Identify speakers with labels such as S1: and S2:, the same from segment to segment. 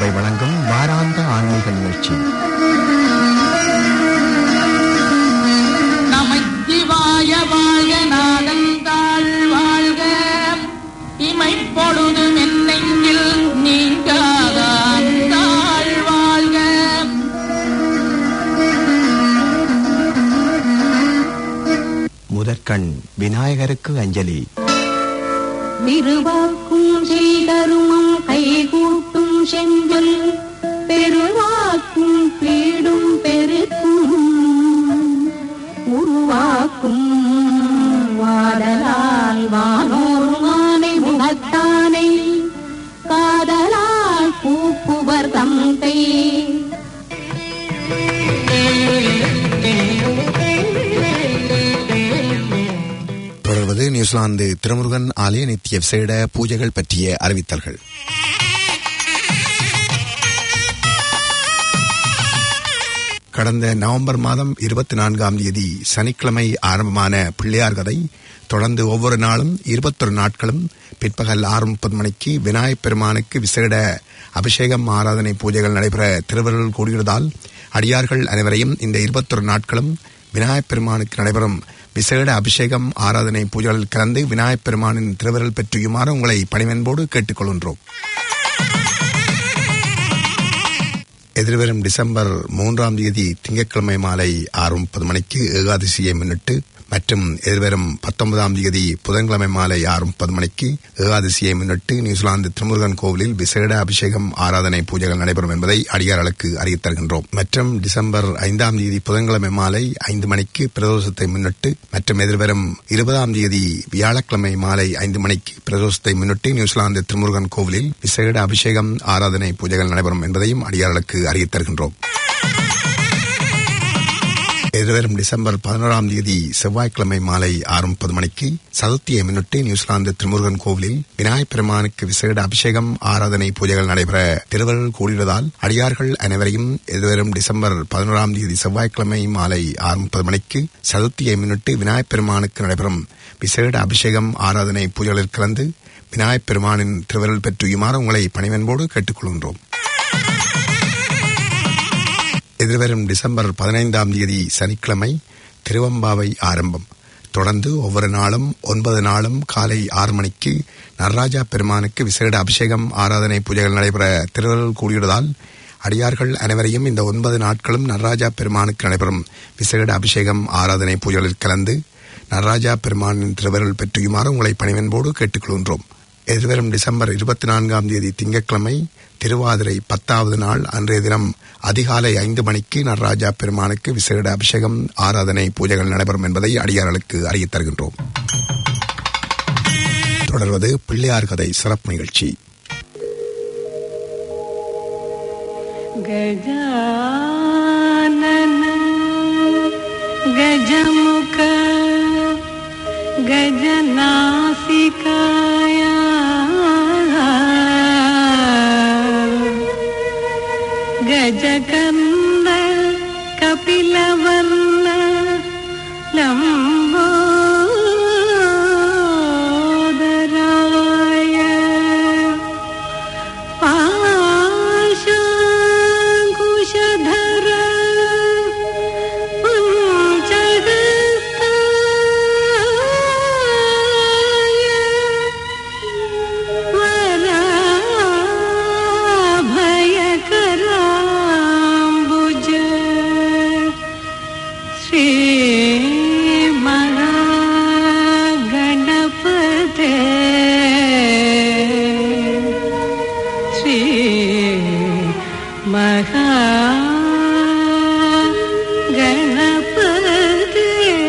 S1: சபை வழங்கும் வாராந்த ஆன்மீக நிகழ்ச்சி
S2: நமச்சிவாய வாழ்க நாதந்தாள் வாழ்க இமைப்பொழுதும் என்னெங்கில் நீங்காதான் தாழ் வாழ்க
S1: முதற்கண் விநாயகருக்கு அஞ்சலி
S3: திருவாக்கும் செய்தருமம் கைகூட்டும் செஞ்சொல் பெருவாக்கும் பீடும் பெருக்கும் உருவாக்கும் வாடலால் வானோருமானை முகத்தானை காதலால் பூப்புவர் தந்தை
S1: தொடர்வது நியூசிலாந்து திருமுருகன் ஆலய நித்திய விசேட பூஜைகள் பற்றிய அறிவித்தல்கள் கடந்த நவம்பர் மாதம் இருபத்தி நான்காம் தேதி சனிக்கிழமை ஆரம்பமான பிள்ளையார் கதை தொடர்ந்து ஒவ்வொரு நாளும் இருபத்தொரு நாட்களும் பிற்பகல் ஆறு முப்பது மணிக்கு விநாயகப் பெருமானுக்கு விசேட அபிஷேகம் ஆராதனை பூஜைகள் நடைபெற திருவருள் கூடியதால் அடியார்கள் அனைவரையும் இந்த இருபத்தொரு நாட்களும் விநாயகப் பெருமானுக்கு நடைபெறும் விசேட அபிஷேகம் ஆராதனை பூஜைகளில் கலந்து விநாயகப் பெருமானின் திருவருள் பெற்றியுமாறு உங்களை பணிவன்போடு கேட்டுக்கொள்கின்றோம் எதிர்வரும் டிசம்பர் மூன்றாம் தேதி திங்கட்கிழமை மாலை ஆறு முப்பது மணிக்கு ஏகாதசியை முன்னிட்டு மற்றும் எதிர்வரும் பத்தொன்பதாம் தேதி புதன்கிழமை மாலை ஆறு முப்பது மணிக்கு ஏகாதசியை முன்னிட்டு நியூசிலாந்து திருமுருகன் கோவிலில் விசேட அபிஷேகம் ஆராதனை பூஜைகள் நடைபெறும் என்பதை அடியார்களுக்கு அறிவித் தருகின்றோம் மற்றும் டிசம்பர் ஐந்தாம் தேதி புதன்கிழமை மாலை ஐந்து மணிக்கு பிரதோஷத்தை முன்னிட்டு மற்றும் எதிர்வரும் இருபதாம் தேதி வியாழக்கிழமை மாலை ஐந்து மணிக்கு பிரதோஷத்தை முன்னிட்டு நியூசிலாந்து திருமுருகன் கோவிலில் விசேட அபிஷேகம் ஆராதனை பூஜைகள் நடைபெறும் என்பதையும் அடியார்களுக்கு அறிவித் தருகின்றோம் எதிர்வரும் டிசம்பர் பதினோராம் தேதி செவ்வாய்க்கிழமை மாலை ஆறு முப்பது மணிக்கு சதுர்த்தியை முன்னிட்டு நியூசிலாந்து திருமுருகன் கோவிலில் விநாயகப் பெருமானுக்கு விசேட அபிஷேகம் ஆராதனை பூஜைகள் நடைபெற திருவருள் கூடியதால் அடியார்கள் அனைவரையும் எதிர்வரும் டிசம்பர் பதினோராம் தேதி செவ்வாய்க்கிழமை மாலை ஆறு முப்பது மணிக்கு சதுர்த்தியை முன்னிட்டு விநாயகப் பெருமானுக்கு நடைபெறும் விசேட அபிஷேகம் ஆராதனை பூஜைகளில் கலந்து விநாயகப் பெருமானின் திருவருள் பெற்றுயுமாறு உங்களை பணிவன்போடு கேட்டுக்கொள்கின்றோம் எதிர்வரும் டிசம்பர் பதினைந்தாம் தேதி சனிக்கிழமை திருவம்பாவை ஆரம்பம் தொடர்ந்து ஒவ்வொரு நாளும் ஒன்பது நாளும் காலை ஆறு மணிக்கு நடராஜா பெருமானுக்கு விசேட அபிஷேகம் ஆராதனை பூஜைகள் நடைபெற திருவருள் கூடியுள்ளதால் அடியார்கள் அனைவரையும் இந்த ஒன்பது நாட்களும் நடராஜா பெருமானுக்கு நடைபெறும் விசேட அபிஷேகம் ஆராதனை பூஜைகளில் கலந்து நடராஜா பெருமானின் திருவருள் பெற்றியுமாறு உங்களை பணிவன்போடு கேட்டுக்கொள்கின்றோம் எதிர்வரும் டிசம்பர் இருபத்தி நான்காம் தேதி திங்கட்கிழமை திருவாதிரை பத்தாவது நாள் அன்றைய தினம் அதிகாலை ஐந்து மணிக்கு நடராஜா பெருமானுக்கு விசேட அபிஷேகம் ஆராதனை பூஜைகள் நடைபெறும் என்பதை அடியார்களுக்கு அறியத் தருகின்றோம் தொடர்வது பிள்ளையார் கதை சிறப்பு நிகழ்ச்சி
S3: गजानन गजमुख गजनासिकाया गजकर्ण कपिलवर्ण लम्बोदराय पाशाङ्कुशधर पञ्चहस्ताय वराभयकराम्बुज श्रीमहागणपते श्री महागणपते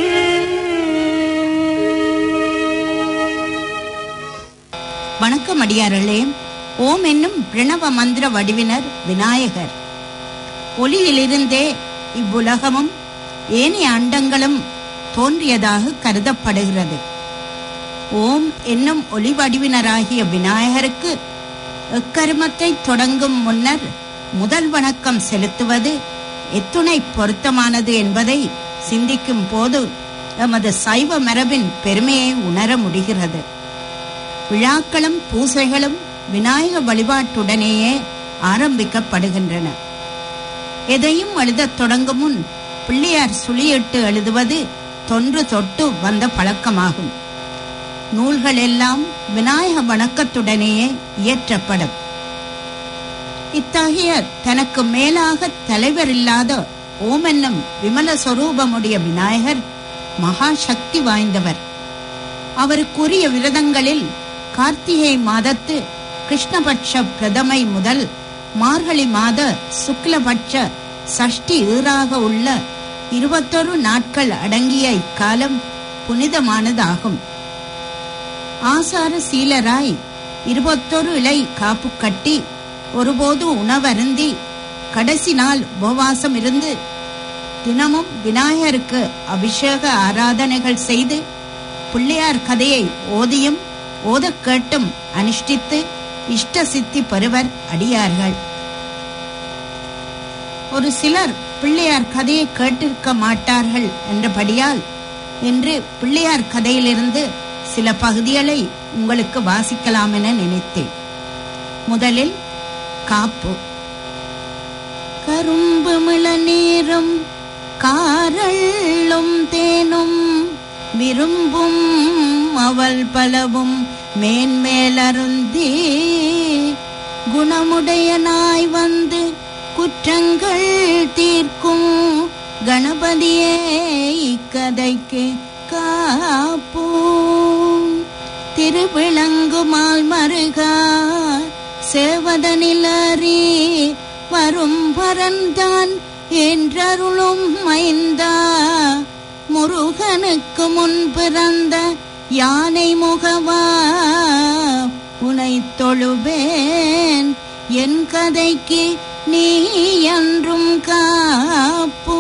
S4: வணக்கம் அடியார்களே ஓம் என்னும் பிரணவ மந்திர வடிவினர் விநாயகர் ஒளியிலிருந்தே இவ்வுலகமும் ஏனைய அண்டங்களும் தோன்றியதாக கருதப்படுகிறது ஓம் என்னும் ஒளி வடிவினராகிய விநாயகருக்கு எக்கருமத்தை தொடங்கும் முன்னர் முதல் வணக்கம் செலுத்துவது எத்துணை பொருத்தமானது என்பதை சிந்திக்கும் போது எமது சைவ மரபின் பெருமையை உணர முடிகிறது விழாக்களும் பூசைகளும் விநாயக வழிபாட்டுடனேயே ஆரம்பிக்கப்படுகின்றன எதையும் எழுதத் தொடங்கும் முன் பிள்ளையார் சுழியிட்டு எழுதுவது தொன்று தொட்டு வந்த பழக்கமாகும் நூல்கள் எல்லாம் விநாயக வணக்கத்துடனேயே இயற்றப்படும் இத்தகைய தனக்கு மேலாக தலைவர் இல்லாத ஓமென்னும் விமல சொரூபமுடைய விநாயகர் மகா சக்தி வாய்ந்தவர் அவருக்குரிய விரதங்களில் கார்த்திகை மாதத்து கிருஷ்ணபட்ச பிரதமை முதல் மார்கழி மாத சுக்லபட்ச சஷ்டி ஈறாக உள்ள இருபத்தொரு நாட்கள் அடங்கிய இக்காலம் புனிதமானதாகும் ஆசார சீலராய் இருபத்தொரு இலை காப்பு கட்டி ஒருபோது உணவருந்தி கடைசி நாள் உபவாசம் இருந்து தினமும் விநாயகருக்கு அபிஷேக ஆராதனைகள் செய்து பிள்ளையார் கதையை ஓதியும் ஓதக் கேட்டும் அனுஷ்டித்து இஷ்ட சித்தி பெறுவர் அடியார்கள் ஒரு சிலர் பிள்ளையார் கதையை கேட்டிருக்க மாட்டார்கள் என்றபடியால் என்று பிள்ளையார் கதையிலிருந்து சில பகுதிகளை உங்களுக்கு வாசிக்கலாம் என நினைத்தேன் முதலில் காப்பு கரும்பு மிளநீரும் காரள்ளும் தேனும் விரும்பும் அவள் பலவும் மேன்மேலருந்தி குணமுடையனாய் வந்து குற்றங்கள் தீர்க்கும் கணபதியே இக்கதைக்கு காப்போம் திருவிளங்குமால் மருகா சேவதனிலறி வரும் பரந்தான் என்றருளும் மைந்தா முருகனுக்கு முன் பிறந்த யானை முகவா உனை தொழுவேன் என் கதைக்கு நீ என்றும் காப்போ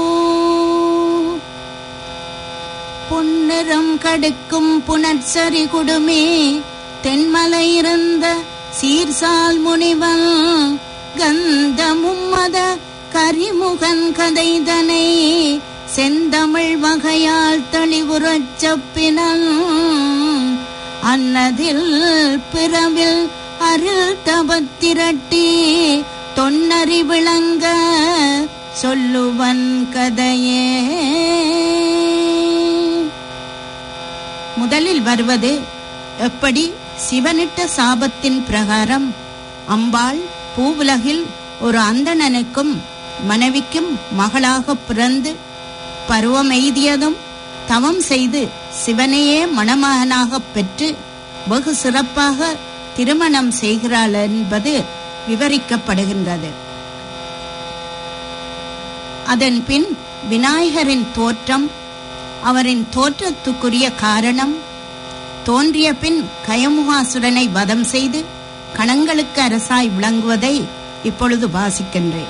S4: பொன்னிறம் கடுக்கும் புனற்சரி குடுமே தென்மலை இருந்த சீர்சால் முனிவன் கந்தமும் மத கரிமுகன் கதைதனை செந்தமிழ் வகையால் தெளிவுறச் செப்பினன் அன்னதில் பிறவில் அருள் தபத்திரட்டி தொன்னறி விளங்க சொல்லுவன் கதையே முதலில் வருவது எப்படி சிவனிட்ட சாபத்தின் பிரகாரம் அம்பாள் பூவுலகில் ஒரு அந்தணனுக்கும் மனைவிக்கும் மகளாக பிறந்து பருவமெய்தியதும் தவம் செய்து சிவனையே மணமகனாகப் பெற்று வெகு சிறப்பாக திருமணம் செய்கிறாள் என்பது விவரிக்கப்படுகின்றது அதன் பின் விநாயகரின் தோற்றம் அவரின் தோற்றத்துக்குரிய காரணம் தோன்றிய பின் கயமுகாசுரனை வதம் செய்து கணங்களுக்கு அரசாய் விளங்குவதை இப்பொழுது வாசிக்கின்றேன்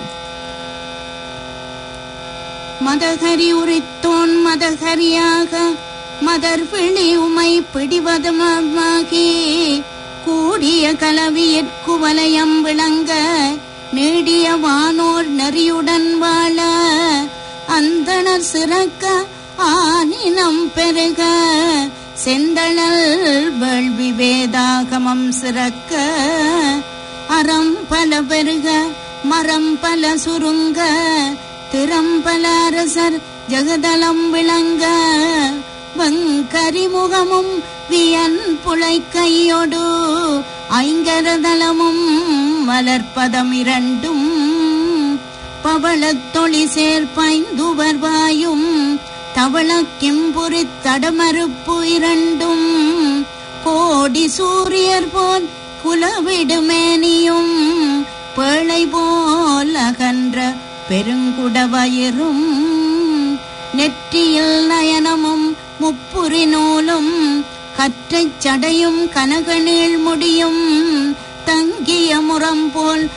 S4: மதகரி உரித்தோன் மதகரியாக மதர் விழி உமை பிடிவதுமாகி கூடிய கலவியற்கு வலயம் விளங்க நீடிய வானோர் நெறியுடன் வாழ அந்தணர் சிறக்க ஆனினம் பெருக செந்தழல் வேள்வி வேதாகமம் சிறக்க அறம் பல பெருக மரம் பல சுருங்க திறம்பல அரசர் ஜெகதலம் விளங்க வங்கரிமுகமும் வியன் புலை கையொடு ஐங்கரதலமும் மலர்பதம் இரண்டும் பவளத்தொளி சேர்ப்பைந்துவர் வாயும் தவள கிம்புரி தடமறுப்பு இரண்டும் கோடி சூரியர் போல் குலவிடுமேனியும் பேழை போல் அகன்ற பெருங்குடவயிரும் நெற்றியில் நயனமும் முப்புரி நூலும் கற்றைச் சடையும் கனக நீழ்முடியும் தங்கிய முறம் போல்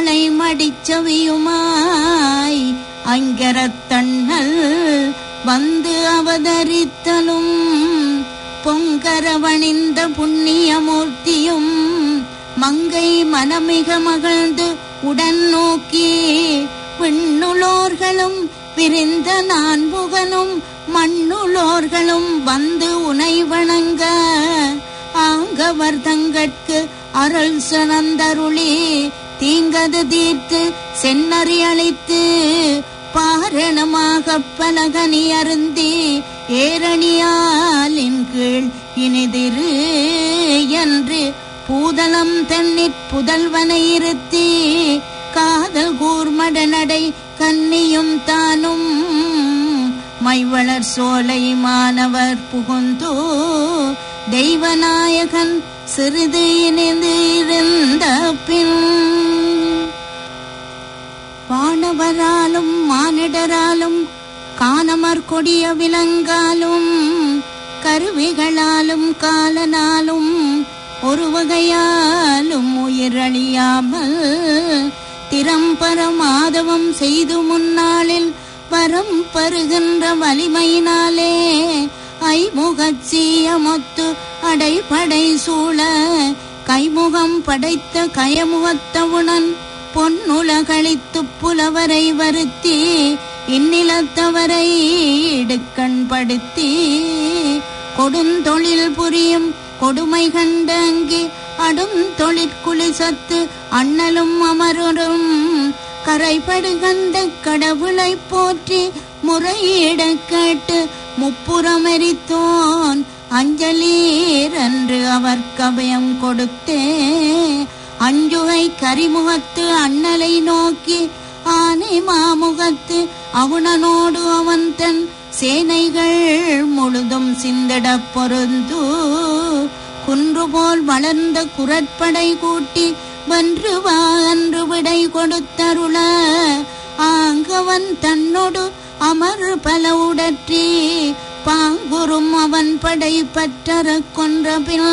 S4: தலைமடிச்சவியுமாய் அங்கரத்தண்ணல் வந்து அவதரித்தலும் பொங்கரவணிந்த புண்ணியமூர்த்தியும் மங்கை மனமிக மகிழ்ந்து உடன் நோக்கி விண்ணுளோர்களும் விரிந்த நான்புகனும் மண்ணுளோர்களும் வந்து உனை வணங்க ஆங்கவர் தங்கட்கு அருள் சுனந்தருளி தீங்கது தீர்த்து சென்னறி அழைத்து பாரணமாக பலகனி அருந்தி ஏரணியாலின் கீழ் இனிதிரு என்று பூதலம் தன்னிற் புதல்வனை இருத்தி காதல் கூர்மட நடை கன்னியும் தானும் மைவளர் சோலை மாணவர் புகுந்தோ தெய்வநாயகன் சிறிது இணைந்து இருந்த பின் வானவராலும் மானிடராலும் காணமர் கொடிய விலங்காலும் கருவிகளாலும் காலனாலும் ஒரு வகையாலும் உயிரழியாமல் திறம்பர மாதவம் செய்து முன்னாளில் வரம் பருகின்ற வலிமையினாலே ஐமுகச்சீயமொத்து அடைபடை சூழ கைமுகம் படைத்த கயமுகத்தவுணன் பொன்னுலகளித்து புலவரை வருத்தி இந்நிலத்தவரை இடுக்கண் படுத்தி கொடுந்தொழில் புரியும் கொடுமை கண்டங்கி அடும் தொழிற்குழி சத்து அண்ணலும் அமரரும் கரைபடுகண்ட கடவுளை போற்றி முறையிட கேட்டு முப்புறமெரித்தோன் அஞ்சலீர் என்று அவர் கபயம் கொடுத்தே அஞ்சுகை கரிமுகத்து அண்ணலை நோக்கி ஆனை மாமுகத்து அவுணனோடு அவன் தன் சேனைகள் முழுதும் சிந்திடப் பொருந்து குன்று போல் வளர்ந்த குரற்படை கூட்டி வென்று வா என்று விடை கொடுத்தருள ஆங்கவன் தன்னோடு அமர் பல உடற்றி பாங்குறும் அவன் படை பற்றற கொன்ற பின்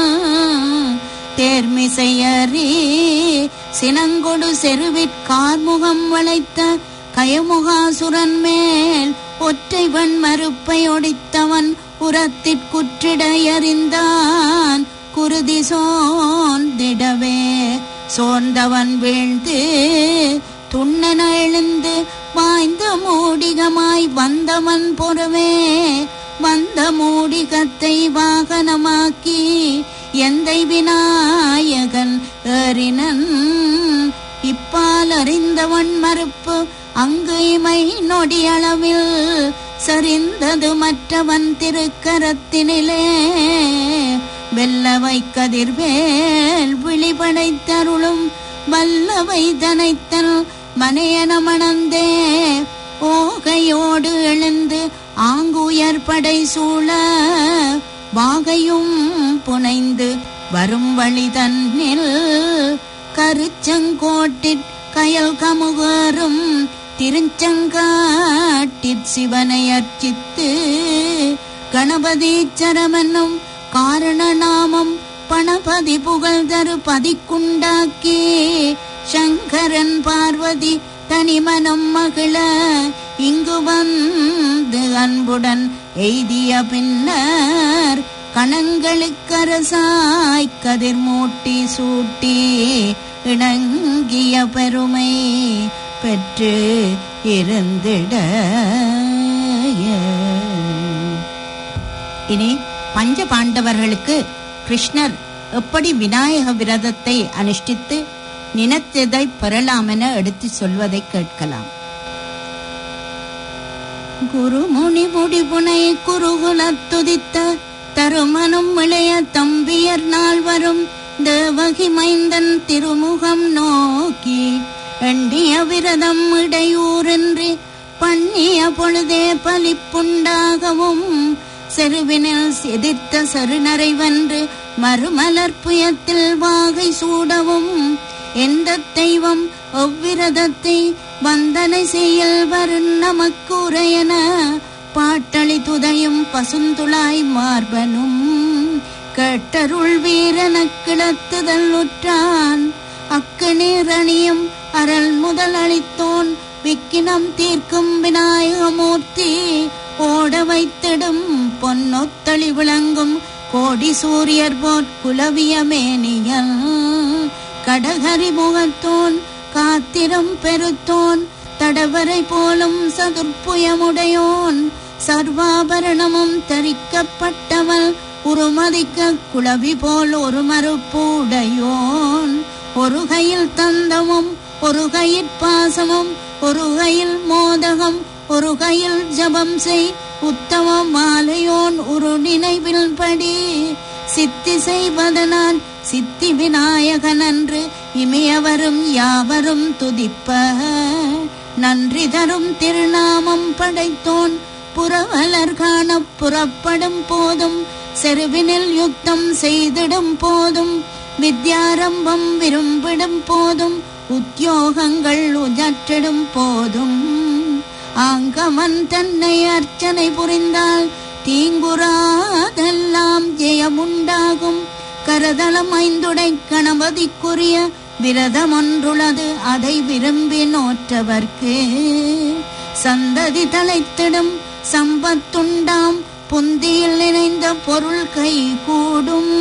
S4: தேர்மிசையறி சினங்கொடு செருவிற்கார்முகம் வளைத்த கயமுகாசுரன் மேல் ஒற்றைவன் மறுப்பை ஒடித்தவன் உரத்திற்குற்றிட எறிந்தான் குருதி சோர்ந்திடவே சோர்ந்தவன் வீழ்ந்து துண்ணன எழுந்து வாய்ந்த மூடிகமாய் வந்தவன் பொறவே வந்த மூடிகத்தை வாகனமாக்கி எந்தை விநாயகன் ஏறினன் இப்பால் அறிந்தவன் மறுப்பு அங்கு இமை நொடியளவில் சரிந்தது மற்றவன் திருக்கரத்தினிலே வெல்லவை கதிர்வேல் விழிபடைத்தருளும் வல்லவை தனைத்தல் மனையன மணந்தே ஓகையோடு எழுந்து ஆங்குயர் படை சூழ வாகையும் புனைந்து வரும் வழி தன்னில் கருச்சங்கோட்டிற் கயல் கமுகரும் திருச்செங்காட்டிற் சிவனை அர்ச்சித்து கணபதீச்சரமென்னும் காரண நாமம் பணபதி புகழ்தரு பதிக்குண்டாக்கி சங்கரன் பார்வதி தனிமனம் மகிழ இங்கு வந்து அன்புடன் எய்திய பின்னர் கணங்களுக்கரசாய் கதிர் மூட்டி சூட்டி இணங்கிய பெருமை பெற்று இருந்திட இனி பஞ்ச பாண்டவர்களுக்கு கிருஷ்ணர் எப்படி விநாயக விரதத்தை அனுஷ்டித்து நினைத்ததை பெறலாமென எடுத்து சொல்வதை கேட்கலாம் குருமுனி முடிபுனை குருகுலத் துதித்த தருமனும் இளைய தம்பியர் நால்வரும் தேவகி மைந்தன் திருமுகம் நோக்கி எண்ணிய விரதம் இடையூறின்றி பண்ணிய பொழுதே பலிப்புண்டாகவும் செருவினில் எதிர்த்த சருநரை வென்று மறுமலர் புயத்தில் வாகை சூடவும் எந்த தெய்வம் ஒவ்விரதத்தை வந்தனை செய்யல் வரும் நமக்கு உரையன பாட்டளி துதையும் பசுந்துளாய் மார்பனும் கேட்டருள் வீரன கிளத்துதல் உற்றான் அக்கணீரணியும் அருள் முதல் அளித்தோன் விக்கினம் தீர்க்கும் விநாயகமூர்த்தி ஓட வைத்திடும் பொன்னொத்தளி விளங்கும் கோடி சூரியர் போற் குலவிய மேனியல் கடகரி முகத்தோன் காத்திரம் பெருத்தோன் தடவரை போலும் சதுர்ப்புயமுடையோன் சர்வாபரணமும் தரிக்கப்பட்டவள் உருமதிக்க குளவி போல் ஒரு மறுப்பு உடையோன் ஒரு கையில் தந்தமும் ஒரு கையில் பாசமும் ஒரு கையில் மோதகம் ஒரு கையில் ஜபம் செய் உத்தம மாலையோன் ஒரு நினைவில் படி சித்தி செய்வதனால் சித்தி விநாயகன் அன்று இமையவரும் யாவரும் துதிப்ப நன்றி தரும் திருநாமம் படைத்தோன் புறவலர் காண புறப்படும் போதும் செருவினில் யுத்தம் செய்திடும் போதும் வித்யாரம்பம் விரும்பிடும் போதும் உத்தியோகங்கள் உஜற்றிடும் போதும் ஆங்கமன் தன்னை அர்ச்சனை புரிந்தால் தீங்குறாதெல்லாம் ஜெயமுண்டாகும் கரதளம் ஐந்துடை கணபதிக்குரிய விரதம் ஒன்றுளது அதை விரும்பி நோற்றவர்க்கு சந்ததி தலைத்திடும் சம்பத்துண்டாம் புந்தியில் நினைந்த பொருள் கை கூடும்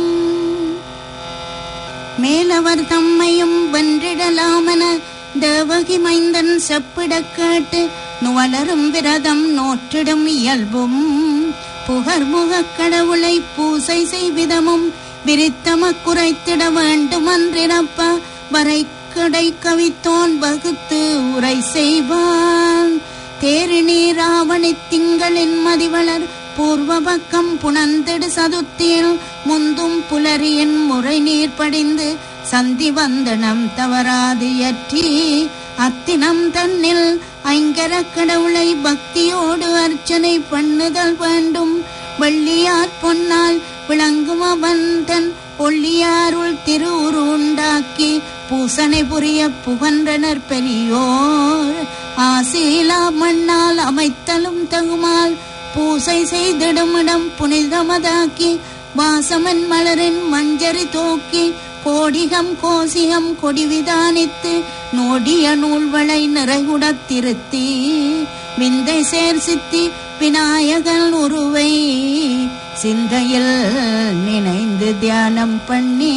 S4: மேலவர் தம்மையும் வென்றிடலாமென தேவகி மைந்தன் செப்பிடக் கேட்டு நுவலரும் விரதம் நோற்றிடும் இயல்பும் புகர்முகக் கடவுளை பூசை செய்விதமும் விரித்தம குறைத்திட வேண்டுமன்றினப்ப வரை கடை கவித்தோன் வகுத்து உரை செய்வான் தேரிணி ராவணி திங்களின் மதிவளர் பூர்வ பக்கம் புணந்திடு சதுர்த்தியில் முந்தும் புலரியின் முறை நீர் படிந்து சந்தி வந்தனம் தவறாது இயற்றி அத்தினம் தன்னில் ஐங்கர கடவுளை பக்தியோடு அர்ச்சனை பண்ணுதல் வேண்டும் வெள்ளியார் பொன்னால் விளங்கும் அவன் தன் ஒள்ளியாருள் திருவுரு உண்டாக்கி பூசனை புரிய புகன்றனர் பெரியோர் ஆசீலா மண்ணால் அமைத்தலும் தகுமால் பூசை செய்திடுமிடம் புனிதமதாக்கி வாசமன் மலரின் மஞ்சரி தோக்கி கோடிகம் கோசிகம் கொடிவிதானித்து நோடிய நூல்வளை நிறைகுடத் திருத்தி விந்தை சேர் சித்தி விநாயகன் உருவை சிந்தையில் நினைந்து தியானம் பண்ணி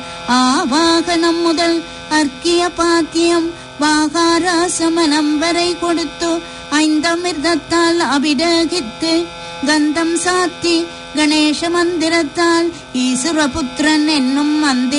S4: ஆவாகனம் முதல் அர்க்கிய பாத்தியம் வாகாராசமனம் வரை கொடுத்து ஐந்தமிர்தத்தால் அபிடகித்து கந்தம் சாத்தி கணேச மந்திரத்தால் ஈசுரபுத்திரன் என்னும்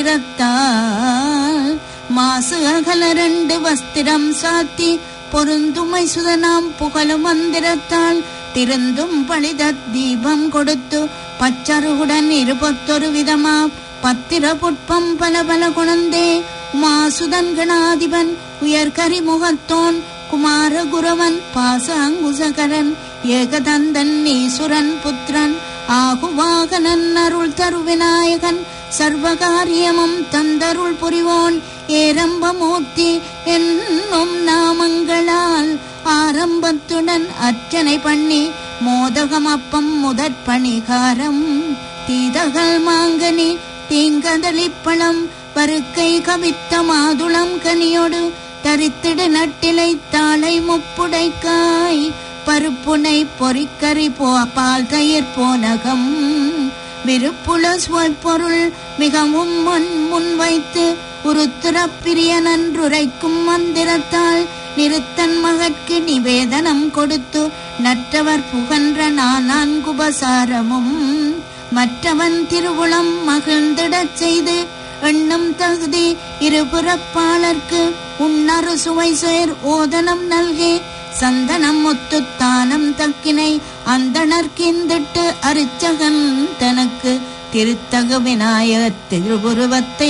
S4: மந்திரத்தால் மாசு அகல ரெண்டு வஸ்திரம் சாத்தி பொருந்துமை சுதனாம் புகழு மந்திரத்தால் திருந்தும் பழித தீபம் கொடுத்து பச்சருகுடன் இருபத்தொரு விதமா பத்திர புட்பம் பல பல குணந்தே உமாசுதன் கணாதிபன் உயர்கரி முகத்தோன் குமாரகுரவன் பாச அங்குசகரன் ஏகதந்தன் ஈசுரன் புத்திரன் ஆகுவாகனன் அருள் தரு விநாயகன் சர்வகாரியமும் தந்தருள் புரிவோன் ஏரம்பமூர்த்தி என்னும் நாமங்களால் ஆரம்பத்துடன் அர்ச்சனை பண்ணி மோதகம் அப்பம் முதற் பணிகாரம் தீதகள் மாங்கனி தீங்கதளிப்பழம் பருக்கை கவித்த மாதுளம் கனியோடு தரித்திடு நட்டிலை தாளை முப்புடைக்காய் பருப்புனை பொறிக்கறி போ பால் தயிர் போனகம் விருப்புல பொருள் மிகவும் முன் முன் வைத்து உருத்திர பிரியன் அன்றுரைக்கும் மந்திரத்தால் நிறுத்தன் மகற்கு நிவேதனம் கொடுத்து நற்றவர் புகன்ற நான்குபசாரமும் மற்றவன் திருவுளம் மகிழ்ந்திடச் செய்து எண்ணும் தகுதி இருபுறப்பாளர்க்கு உன்னரு சுவை சேர் ஓதனம் நல்கே சந்தனம் முத்துத்தானம் தக்கினை அந்தணர்கிந்திட்டு அரிச்சகன் தனக்கு திருத்தகு விநாயகர் திருவுருவத்தை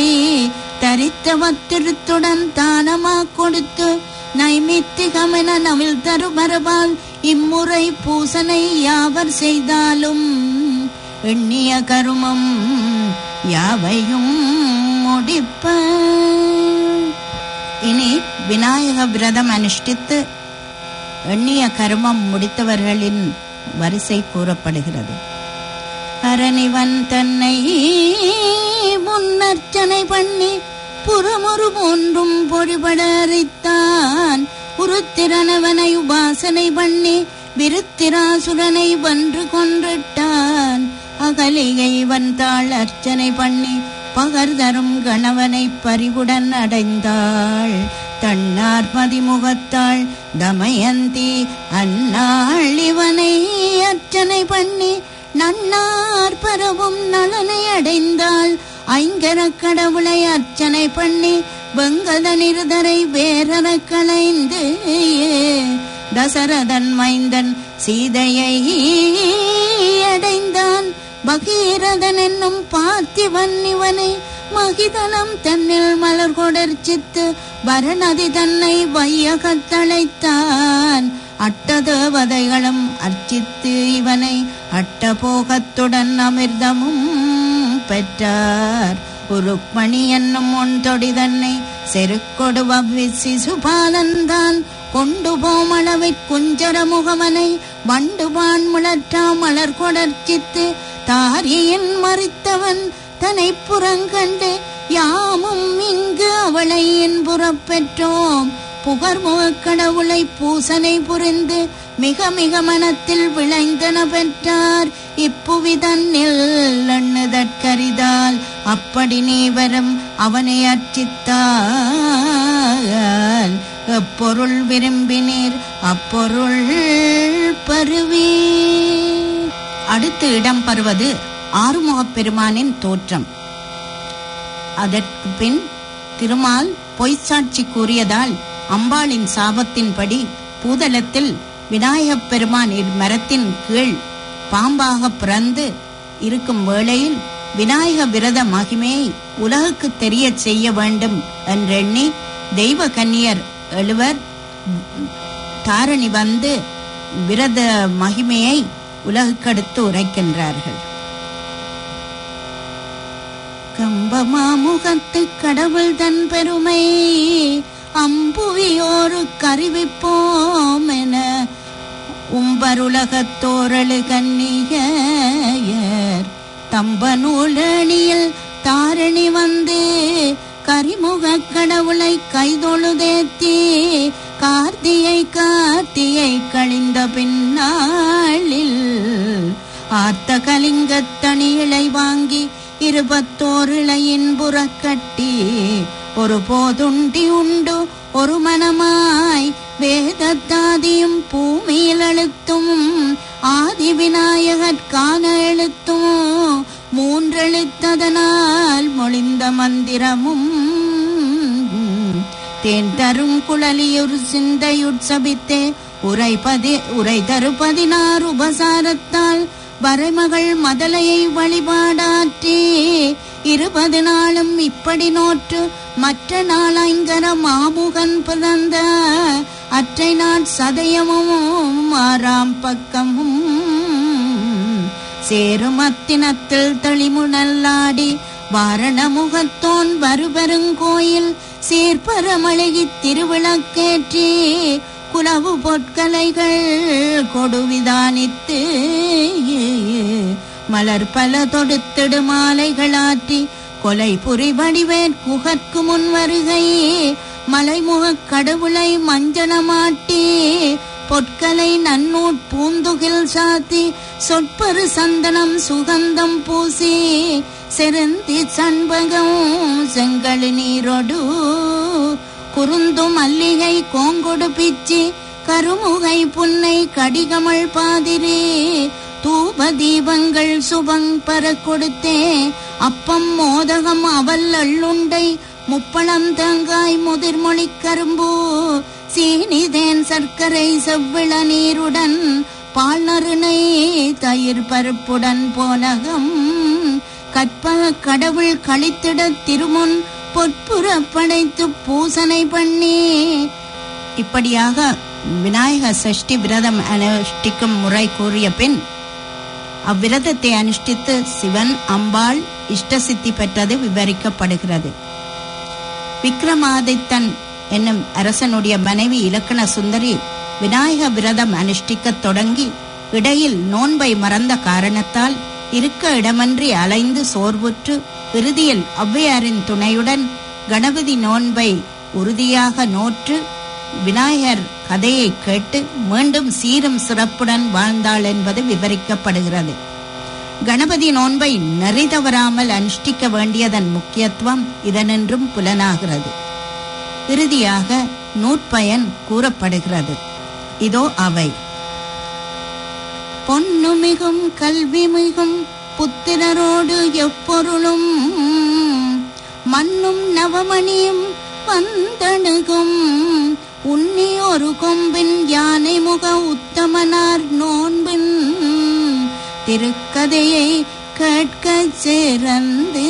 S4: தரித்தவத்திருத்துடன் தானமா கொடுத்து நைமித்திகமென நவில் தருமரபால் இம்முறை பூசனை யாவர் செய்தாலும் எண்ணிய கருமம் யாவையும் முடிப்ப இனி விநாயக விரதம் அனுஷ்டித்து எண்ணிய கருமம் முடித்தவர்களின் வரிசை கூறப்படுகிறது அரணிவன் தன்னை முன்னர்ச்சனை பண்ணி புறமொரு ஒன்றும் பொறிபட அரித்தான் உருத்திரனவனை உபாசனை பண்ணி விருத்திராசுரனை வென்று கொன்றிட்டான் அகலிகை வந்தாள் அர்ச்சனை பண்ணி பகர்தரும் கணவனை பறிவுடன் அடைந்தாள் தன்னார் மதிமுகத்தாள் தமயந்தி அந்நாள் இவனை அர்ச்சனை பண்ணி நன்னார் பரவும் நலனை அடைந்தாள் ஐங்கர கடவுளை அர்ச்சனை பண்ணி வெங்கத நிருதரை வேரற களைந்து தசரதன் மைந்தன் சீதையை அடைந்தான் பகீரதன் என்னும் பார்த்திவன் இவனை மகிதனம் தன்னில் மலர் கொடர்ச்சித்து பரணதி தன்னை வையகத்தழைத்தான் அட்டதேவதைகளும் அர்ச்சித்து இவனை அட்டபோகத்துடன் அமிர்தமும் பெற்றார் உருக்மணி என்னும் ஒன்றொடி தன்னை செருக்கொடு வவ்வி சிசுபாலன்தான் கொண்டு போமளவைக் குஞ்சர முகமனை வண்டுபான் முழற்றா மலர் கொடர்ச்சித்து தாரியின் மறித்தவன் தனை புறங்கண்டு யாமும் இங்கு அவளை என் புறப்பெற்றோம் புகர்முகக் கடவுளை பூசனை புரிந்து மிக மிக மனத்தில் விளைந்தன பெற்றார் இப்புவிதன்னில் எண்ணுதற்கரிதால் அப்படி நீ வரும் அவனை அர்ச்சித்தால் எப்பொருள் விரும்பினீர் அப்பொருள் பருவே அடுத்து இடம்பெறுவது ஆறுமுகப் பெருமானின் தோற்றம் அதற்கு பின் திருமால் பொய்ச்சாட்சி கூறியதால் அம்பாளின் சாபத்தின்படி பூதலத்தில் விநாயகப் பெருமான் இம்மரத்தின் கீழ் பாம்பாக பிறந்து இருக்கும் வேளையில் விநாயக விரத மகிமையை உலகுக்கு தெரியச் செய்ய வேண்டும் என்றெண்ணி தெய்வ கன்னியர் எழுவர் தாரணி வந்து விரத மகிமையை உலகுக்கடுத்து உரைக்கின்றார்கள் கம்பமாமுகத்து கடவுள் தன் பெருமை அம்புவியோரு கருவிப்போம் என உம்பருலகத்தோரழு கன்னியர் தம்பநூலணியில் தாரணி வந்து கரிமுகக் கடவுளை கைதொழுதேத்தி கார்த்தியை கார்த்தியை கழிந்த பின்னாளில் ஆர்த்த கலிங்கத்தணிகளை வாங்கி இருபத்தோரிழையின் புறக்கட்டி ஒரு போதுண்டி உண்டு ஒரு மனமாய் வேதத்தாதியும் பூமியில் அழுத்தும் ஆதி விநாயகற்கான எழுத்தும் மூன்றெழுத்ததனால் மொழிந்த மந்திரமும் தேன் தரும் குழலியொரு சிந்தையுட்சபித்தே உரைபதி உரை தரு பதினாறு உபசாரத்தால் வரைமகள் மதலையை வழிபாடாற்றி இருபது நாளும் இப்படி நோற்று மற்ற நாளைங்கர மாமுகன் பிறந்த அற்றை நாட் சதயமும் ஆறாம் பக்கமும் சேருமத்தினத்தில் தெளிமுனல்லாடி வாரணமுகத்தோன் வருபெருங்கோயில் சீர்பரமழகித் திருவிளக்கேற்றி குலவு பொற்கலைகள் கொடுவிதானித்து மலர் பல தொடுத்திடு மாலைகளாற்றி கொலை புரிவடிவேற் குகற்கு முன் வருகையே மலைமுகக் கடவுளை மஞ்சனமாட்டி பொற்கலை நன்னூட் பூந்துகில் சாத்தி சொற்பரு சந்தனம் சுகந்தம் பூசி செருந்தி சண்பகம் செங்கழு நீரொடு குறுந்து மல்லிகை கோங்கொடு பிச்சி கருமுகை புன்னை கடிகமள் பாதிரே தூப தீபங்கள் சுபங் பர கொடுத்தே அப்பம் மோதகம் அவல் அள்ளுண்டை முப்பழம் தேங்காய் முதிர்மொழி கரும்பு சீனிதேன் சர்க்கரை செவ்விள நீருடன் பால் நறுனை தயிர் பருப்புடன் போனகம் கற்பக கடவுள் கழித்திட திருமுன் பொற்புற படைத்து பூசனை பண்ணி இப்படியாக விநாயக சஷ்டி விரதம் அனுஷ்டிக்கும் முறை கூறிய பின் அவ்விரதத்தை அனுஷ்டித்து சிவன் அம்பாள் இஷ்டசித்தி பெற்றது விவரிக்கப்படுகிறது விக்ரமாதித்தன் என்னும் அரசனுடைய மனைவி இலக்கண சுந்தரி விநாயக விரதம் அனுஷ்டிக்கத் தொடங்கி இடையில் நோன்பை மறந்த காரணத்தால் இருக்க இடமன்றி அலைந்து சோர்வுற்று இறுதியில் ஔவையாரின் துணையுடன் கணபதி நோன்பை உறுதியாக நோற்று விநாயகர் கதையை கேட்டு மீண்டும் சீரும் சிறப்புடன் வாழ்ந்தாள் என்பது விவரிக்கப்படுகிறது கணபதி நோன்பை நெறி தவறாமல் அனுஷ்டிக்க வேண்டியதன் முக்கியத்துவம் இதனின்றும் புலனாகிறது இறுதியாக நூற்பயன் கூறப்படுகிறது இதோ அவை பொன்னு மிகும் கல்வி மிகும் புத்திரரோடு எப்பொருளும் மண்ணும் நவமணியும் வந்தணுகும் உன்னி ஒரு கொம்பின் யானை முக உத்தமனார் நோன்பின் திருக்கதையை கேட்கச் சிறந்து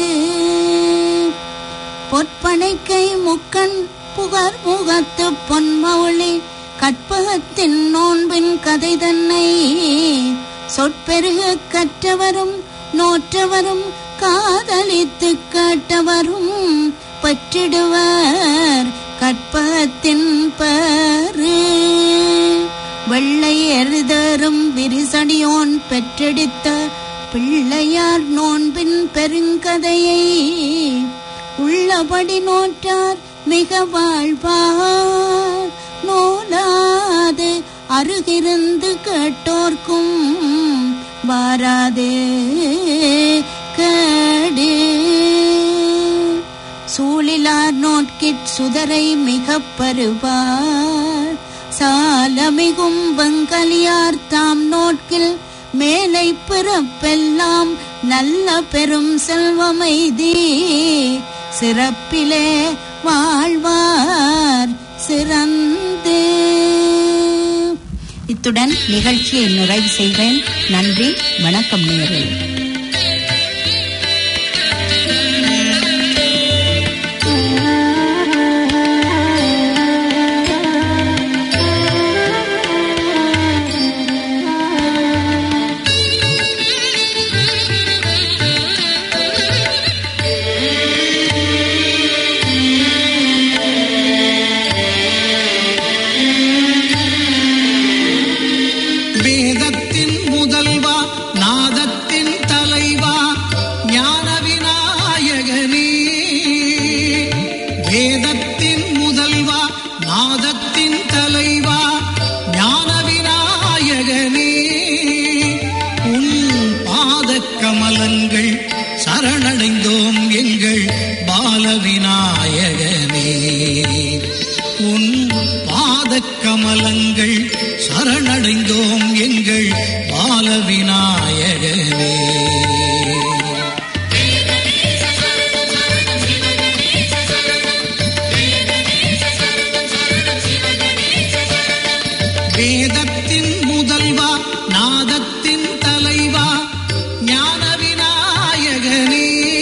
S4: பொற்பனைக்கை முக்கண் புகர் முகத்து பொன்மௌளி கற்பகத்தின் நோன்பின் கதை தன்னை சொற்பெருக கற்றவரும் நோற்றவரும் காதலித்து கேட்டவரும் பற்றிடுவர் கற்பகத்தின் பரு வெள்ளை எருதரும் விரிசடியோன் பெற்றெடுத்த பிள்ளையார் நோன்பின் பெருங்கதையை உள்ளபடி நோற்றார் மிக வாழ்வார் நோலாது அருகிருந்து கேட்டோர்க்கும் வாராதே கேடு சூழிலார் நோட்கிற் சுதரை மிகப் பருவார் சாலமிகும் வெங்கலியார் தாம் நோட்கில் மேலை பிறப்பெல்லாம் நல்ல பெரும் செல்வமைதி சிறப்பிலே வாழ்வார் சிறந்து இத்துடன் நிகழ்ச்சியை நிறைவு செய்வேன் நன்றி வணக்கம் நேரே
S5: வேதத்தின் முதல்வா நாதத்தின் தலைவா ஞான விநாயகனே வேதத்தின் முதல்வா நாதத்தின் தலைவா ஞான விநாயகனே உன் பாத கமலங்கள் சரணடைந்தோம் எங்கள் பால விநாயகனே உன் பாத கமலங்கள் சரணடைந்தோம் எங்கள் பால விநாயகனே வேதத்தின் முதல்வா நாதத்தின் தலைவா ஞான விநாயகனே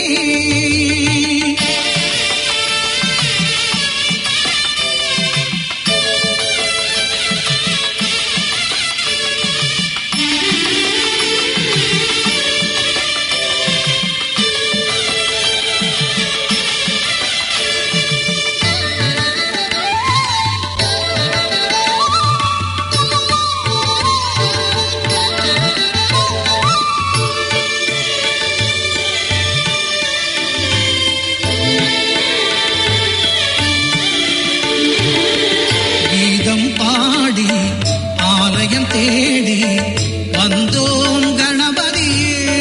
S5: கீதம் பாடி ஆலயம் தேடி வந்தோம் கணபதியே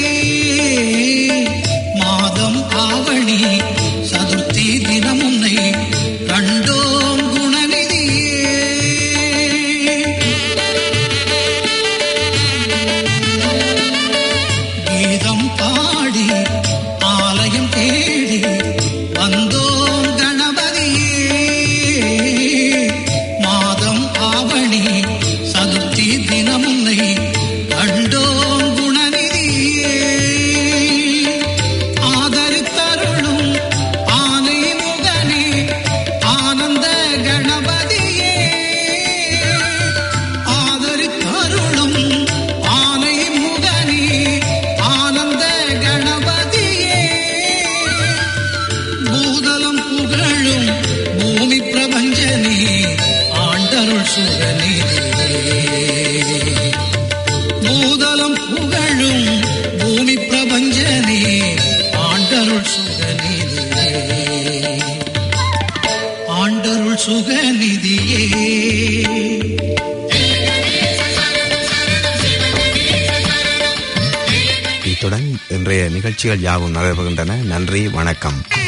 S5: மாதம் ஆவணி சதுர்த்தி தினம் உன்னை கண்டோம் குணநிதியே கீதம் பாடி ஆலயம் தேடி வந்தோம் கணபதியே மாதம் ஆவணி சதுர்த்தி தினம் உன்னை கண்டோம் குணநிதியே ஆதரித்தருளும் ஆனை முகனே ஆனந்த கணபதியே ஆதரித்தருளும் ஆனை முகனே ஆனந்த கணபதியே பூதலம் புகழும் பூமி பிரபஞ்சனே ஆண்டருள் சுகநிதியே பூதலம் புகழும் பூமி பிரபஞ்சனே ஆண்டருள் சுகநிதியே ஆண்டருள் சுகநிதியே
S1: இத்துடன் இன்றைய நிகழ்ச்சிகள் யாவும் நடைபெறுகின்றன நன்றி வணக்கம்